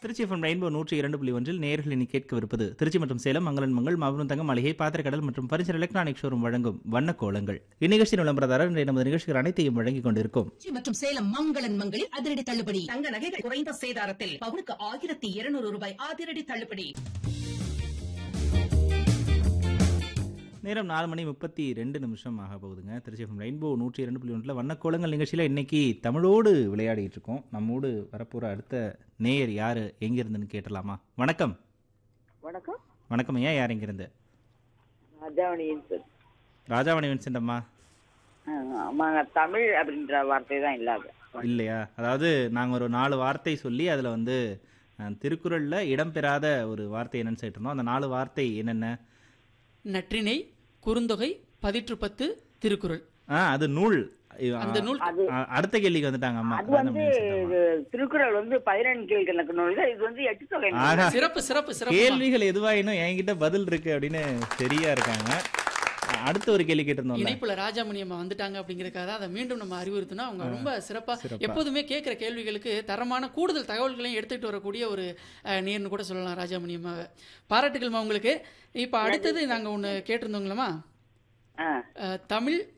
Trichy FM rainbow நூற்றி இரண்டு புள்ளி ஒன்றில் நேயர்கள் இனி கேட்கவிருப்பது திருச்சி மற்றும் சேலம் மங்களன் மங்கள் மாபெரும் தங்க மளிகை பாத்திரக்கடல் மற்றும் பரிசர் எலக்ட்ரானிக் ஷோரூம் வழங்கும் வண்ண கோலங்கள் இந்நிகழ்ச்சியின் விளம்பரதாரர் இன்றைய நமது நிகழ்ச்சிகள் அனைத்தையும் வழங்கிக் கொண்டிருக்கும் திருச்சி மற்றும் சேலம் மங்களன் மங்களில் அதிரடி தள்ளுபடி தங்க நகைகள் குறைந்த சேதாரத்தில் பவுனுக்கு ஆயிரத்தி இருநூறு ரூபாய் அதிரடி தள்ளுபடி நேரம் நாலு மணி முப்பத்தி ரெண்டு நிமிஷம் ஆக போகுதுங்க திருச்சி எஃப்எம் ரெயின்போ நூற்றி இரண்டு புள்ளி ஒன்றில் வண்ணக்கோலங்கள் நிகழ்ச்சியில் இன்னைக்கு தமிழோடு விளையாடிட்டு இருக்கோம் நம்மோடு வரப்போகிற அடுத்த நேயர் யார் எங்கிருந்துன்னு கேட்டலாமா வணக்கம் வணக்கம் வணக்கம் ஐயா யார் எங்கிருந்து ராஜாவணியின் சார் ராஜாவணி வின்சென்ட் அம்மா ஆமாங்க தமிழ் அப்படின்ற வார்த்தை தான் இல்லாத இல்லையா அதாவது நாங்கள் ஒரு நாலு வார்த்தை சொல்லி அதில் வந்து அஹ், திருக்குறள்ல இடம்பெறாத ஒரு வார்த்தை என்னன்னு சொல்லிட்டு இருந்தோம் அந்த நாலு வார்த்தை என்னென்ன நற்றிணை குறுந்தொகை பதிற்று பத்து திருக்குறள் ஆ அது நூல் அந்த நூல் அது அ- அடுத்த கேள்விக்கு வந்துட்டாங்க அம்மா அது ராஜாமணி வந்து வின்சென்ட் அம்மா. இது திருக்குறள் வந்து பதினெண்டு கீழ்கணக்கு நூல் இது வந்து எட்டு தொகை நூல். ஆகா சிறப்பு சிறப்பு சிறப்பு கேள்விகள் எதுவாயினும் என்கிட்ட பதில் இருக்கு அப்படின்னு சரியா இருக்காங்க அ- அடுத்த ஒரு கேள்வி கேட்டிருந்தோம்ல இணைப்புல ராஜாமணி அம்மா வந்துட்டாங்க அப்படிங்கறதுக்காக அதை மீண்டும் நம்ம அறிவுறுத்தினா அவங்க ரொம்ப சிறப்பா சிறப்பா. எப்போதுமே கேட்கிற கேள்விகளுக்கு தரமான கூடுதல் தகவல்களையும் எடுத்துட்டு வரக்கூடிய ஒரு அஹ், நேர்னு கூட சொல்லலாம் ராஜாமணி அம்மாவை பாராட்டுகள்மா உங்களுக்கு இப்ப அடுத்தது நாங்க ஒண்ணு கேட்டிருந்தோங்களா ஆ, அஹ், தமிழ்